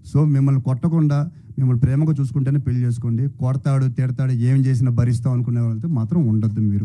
So మిమ్మల్ని కొట్టకుండా మిమ్మల్ని ప్రేమగా చూసుకుంటేనే పెళ్లి చేసుకోండి కొడతాడు తిడతాడు ఏం చేసినా భరిస్తాం అనుకునే వాళ్ళతో మాత్రం ఉండొద్దు మీరు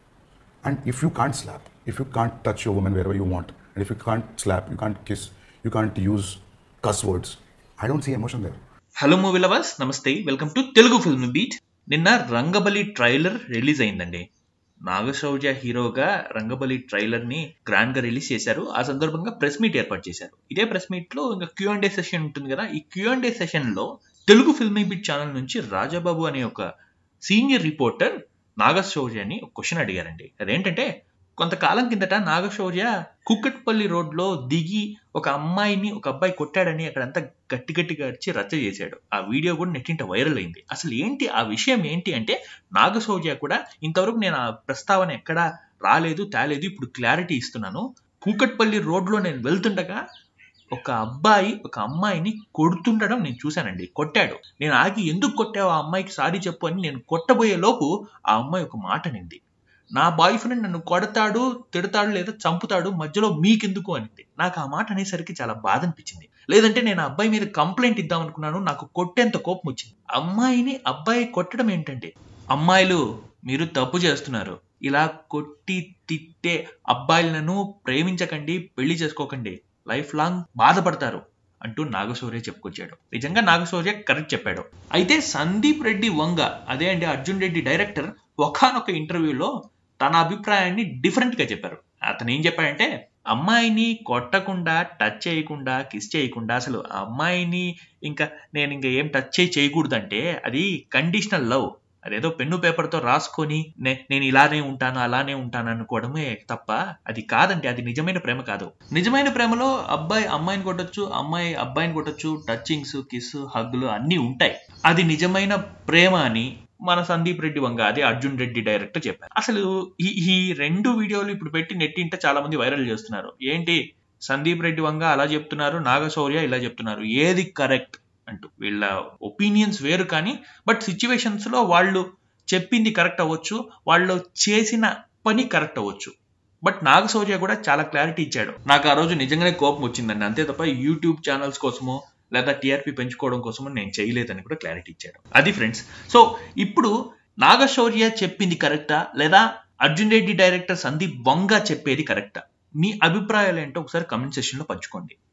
And if you can't slap, if you can't touch your woman wherever you want, and if you can't slap, you can't kiss, you can't use cuss words, I don't see emotion there. Hello movie lovers నమస్తే welcome to Telugu film beat నిన్న Rangabali trailer release అయిందండి నాగశౌర్య హీరోగా Rangabali trailer ని grand గా release చేశారు ఆ సందర్భంగా press meet ఏర్పాటు చేశారు ఇదే ప్రెస్ మీట్ లో ఇంకా క్యూ అండ్ డే సెషన్ ఉంటుంది కదా ఈ క్యూ అండ్ డే సెషన్ లో తెలుగు ఫిల్మీ బీట్ ఛానల్ నుంచి రాజాబాబు అనే ఒక సీనియర్ రిపోర్టర్ నాగశౌర్యని ఒక క్వశ్చన్ అడిగారండి అదేంటంటే కొంతకాలం కిందట నాగశౌర్య కుక్కట్పల్లి రోడ్లో దిగి ఒక అమ్మాయిని ఒక అబ్బాయి కొట్టాడని అక్కడంతా గట్టి గట్టిగా అరిచి రచ్చ చేశాడు ఆ వీడియో కూడా నెట్టింట వైరల్ అయింది అసలు ఏంటి ఆ విషయం ఏంటి అంటే నాగశౌర్య కూడా ఇంతవరకు నేను ఆ ప్రస్తావన ఎక్కడా రాలేదు తేలేదు ఇప్పుడు క్లారిటీ ఇస్తున్నాను కూకట్పల్లి రోడ్లో నేను వెళ్తుండగా ఒక అబ్బాయి ఒక అమ్మాయిని కొడుతుండడం నేను చూశానండి కొట్టాడు నేను ఆగి ఎందుకు కొట్టావు ఆ అమ్మాయికి సారీ చెప్పు అని నేను కొట్టబోయే లోపు ఆ అమ్మాయి ఒక మాట నింది నా బాయ్ ఫ్రెండ్ నన్ను కొడతాడు తిడతాడు లేదా చంపుతాడు మధ్యలో మీకెందుకు అనింది నాకు ఆ మాట అనేసరికి చాలా బాధ అనిపించింది లేదంటే నేను ఆ అబ్బాయి మీద కంప్లైంట్ ఇద్దాం అనుకున్నాను నాకు కొట్టేంత కోపం వచ్చింది అమ్మాయిని అబ్బాయి కొట్టడం ఏంటంటే అమ్మాయిలు మీరు తప్పు చేస్తున్నారు ఇలా కొట్టి తిట్టే అబ్బాయిలను ప్రేమించకండి పెళ్లి చేసుకోకండి లైఫ్ లాంగ్ బాధపడతారు అంటూ నాగశౌర్య చెప్పుకొచ్చాడు నిజంగా నాగశౌర్య కరెక్ట్ చెప్పాడు అయితే సందీప్ రెడ్డి వంగ అదే అండి అర్జున్ రెడ్డి డైరెక్టర్ ఒకనొక ఇంటర్వ్యూలో తన అభిప్రాయాన్ని డిఫరెంట్ గా చెప్పారు అతను ఏం చెప్పాడంటే అమ్మాయిని కొట్టకుండా టచ్ చేయకుండా కిస్ చేయకుండా అసలు ఆ అమ్మాయిని ఇంకా నేను ఇంకా ఏం టచ్ చేయి చేయకూడదంటే అది కండిషనల్ లవ్ అదేదో పెన్ను పేపర్తో రాసుకొని నే- నేను ఇలానే ఉంటాను అలానే ఉంటాను అనుకోవడమే తప్ప అది కాదండి అది నిజమైన ప్రేమ కాదు నిజమైన ప్రేమలో అబ్బాయి అమ్మాయిని కొట్టొచ్చు అమ్మాయి అబ్బాయిని కొట్టొచ్చు టచింగ్స్ కిస్ హగ్లు అన్నీ ఉంటాయి అది నిజమైన ప్రేమ అని మన సందీప్ రెడ్డి వంగ అది అర్జున్ రెడ్డి డైరెక్టర్ చెప్పారు అసలు ఈ ఈ రెండు వీడియోలు ఇప్పుడు పెట్టి నెట్టింట చాలా మంది వైరల్ చేస్తున్నారు ఏంటి సందీప్ రెడ్డి వంగ అలా చెప్తున్నారు నాగశౌర్య ఇలా చెప్తున్నారు ఏది కరెక్ట్ అంటూ వీళ్ళ ఒపీనియన్స్ వేరు కానీ బట్ సిచ్యువేషన్స్ లో వాళ్ళు చెప్పింది కరెక్ట్ అవ్వచ్చు వాళ్ళు చేసిన పని కరెక్ట్ అవ్వచ్చు బట్ నాగశౌర్య కూడా చాలా క్లారిటీ ఇచ్చాడు నాకు ఆ రోజు నిజంగానే కోపం వచ్చిందండి అంతే తప్ప యూట్యూబ్ ఛానల్స్ కోసమో లేదా టీఆర్పీ పెంచుకోవడం కోసమో నేను చేయలేదని కూడా క్లారిటీ ఇచ్చాడు అది ఫ్రెండ్స్ సో ఇప్పుడు నాగశౌర్య చెప్పింది కరెక్టా లేదా అర్జున్ రెడ్డి డైరెక్టర్ సందీప్ వంగ చెప్పేది కరెక్టా మీ అభిప్రాయాలు ఏంటో ఒకసారి కమెంట్ సెషన్ లో పంచుకోండి